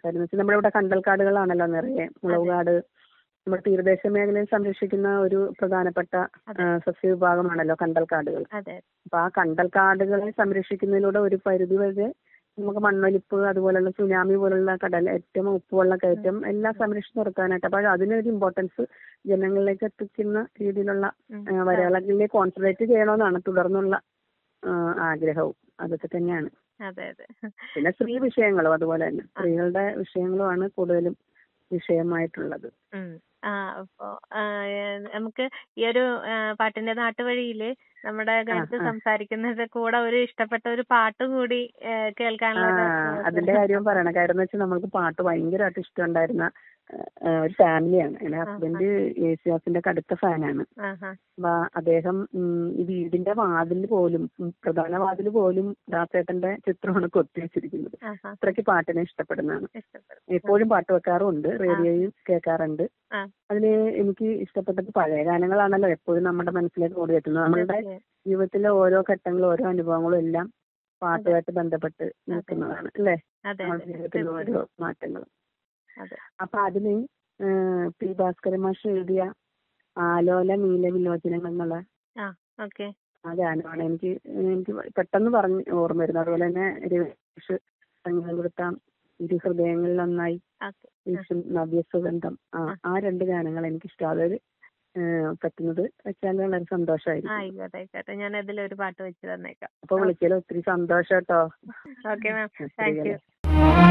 കാര്യം എന്ന് വെച്ചാൽ നമ്മുടെ ഇവിടെ കണ്ടൽക്കാടുകളാണല്ലോ നിറയെ മുളക് കാട് നമ്മുടെ തീരദേശ മേഖലയിൽ സംരക്ഷിക്കുന്ന ഒരു പ്രധാനപ്പെട്ട ആ, സസ്യവിഭാഗമാണല്ലോ കണ്ടൽക്കാടുകൾ അതെ അപ്പൊ ആ കണ്ടൽക്കാടുകളെ സംരക്ഷിക്കുന്നതിലൂടെ ഒരു പരിധി വരെ നമുക്ക് മണ്ണൊലിപ്പ് അതുപോലുള്ള സുനാമി പോലുള്ള കടൽ ഏറ്റവും ഉപ്പുവെള്ള കയറ്റം എല്ലാം സംരക്ഷിച്ച് നിർത്താനായിട്ട് അപ്പൊ അതിനൊരു ഇമ്പോർട്ടൻസ് ജനങ്ങളിലേക്ക് എത്തിക്കുന്ന രീതിയിലുള്ള ഉം. ആ, വരകളെ കോൺസെൻട്രേറ്റ് ചെയ്യണമെന്നാണ് തുടർന്നുള്ള ആ, ആഗ്രഹവും അതൊക്കെ തന്നെയാണ് അതെ അതെ പിന്നെ സ്ത്രീ വിഷയങ്ങളും അതുപോലെ തന്നെ സ്ത്രീകളുടെ വിഷയങ്ങളുമാണ് കൂടുതലും വിഷയമായിട്ടുള്ളത് ഉം. ആ അപ്പോ ആ, ഏ, നമുക്ക് ഈ ഒരു ആ, പാട്ടിന്റെ നാട്ടുവഴിയില് നമ്മുടെ ഗണിത് ആ. സംസാരിക്കുന്നത് കൂടെ ഒരു ഇഷ്ടപ്പെട്ട ഒരു പാട്ട് കൂടി ഏ, കേൾക്കാനുള്ള ഒരു ആ, അവസരം. അതിന്റെ കാര്യം പറയണം കാര്യം എന്ന് വെച്ചാൽ നമ്മൾക്ക് പാട്ട് ഭയങ്കരമായിട്ട് ഇഷ്ടമുണ്ടായിരുന്ന ആ, ഒരു ഫാമിലിയാണ് എന്റെ ഹസ്ബൻഡ് യേശുദാസിന്റെ കടുത്ത ഫാനാണ് ആഹാ. അപ്പൊ അദ്ദേഹം ഉം, ഈ വീടിന്റെ വാതിൽ പോലും ഉം, പ്രധാന വാതിൽ പോലും ദാസേട്ടന്റെ ചിത്രമാണ് കൊത്തി വെച്ചിരിക്കുന്നത് ആഹാ. അത്രയ്ക്ക് പാട്ടിനെ ഇഷ്ടപ്പെടുന്നതാണ് ഇഷ്ടപ്പെടും എപ്പോഴും പാട്ട് വെക്കാറുമുണ്ട് റേഡിയോയും കേൾക്കാറുണ്ട് ആ. അതില് എനിക്ക് ഇഷ്ടപ്പെട്ടത് പഴയ ഗാനങ്ങളാണല്ലോ എപ്പോഴും നമ്മുടെ മനസ്സിലേക്ക് ഓടി എത്തുന്നത് നമ്മളുടെ തീർച്ചയായും. ജീവിതത്തിലെ ഓരോ ഘട്ടങ്ങളും ഓരോ അനുഭവങ്ങളും എല്ലാം പാട്ടുമായിട്ട് ബന്ധപ്പെട്ട് നിൽക്കുന്നതാണ് അല്ലേ അതെ നമ്മുടെ അതെ ജീവിതത്തിലെ ഓരോ മാറ്റങ്ങളും അതെ അപ്പൊ അതില് ഏഹ്, പി ഭാസ്കര മാഷ് എഴുതിയ ആലോല നീല വിലോചനങ്ങൾ എന്നുള്ള ആ ഓക്കെ ആ ഗാനമാണ് എനിക്ക് എനിക്ക് പെട്ടെന്ന് പറഞ്ഞ് ഓർമ്മ വരുന്നത് അതുപോലെ തന്നെ രവീഷ് സംഗീതം കൊടുത്ത ഇരു ഹൃദയങ്ങളിൽ ഒന്നായി ഓക്കെ വീശും നവ്യസുഗന്ധം ആ ആ രണ്ട് ഗാനങ്ങൾ എനിക്ക് ഇഷ്ടം അതൊരു ഏഹ്, പറ്റുന്നത് വെച്ചാൽ വളരെ സന്തോഷമായിരിക്കും ആയിക്കോട്ടെ ആയിക്കോട്ടെ ഞാൻ അതിലൊരു പാട്ട് വെച്ച് തന്നേക്കാം അപ്പൊ വിളിക്കലും ഒത്തിരി സന്തോഷം കേട്ടോ ഓക്കെ മാം ശരി, താങ്ക് യു അല്ലേ?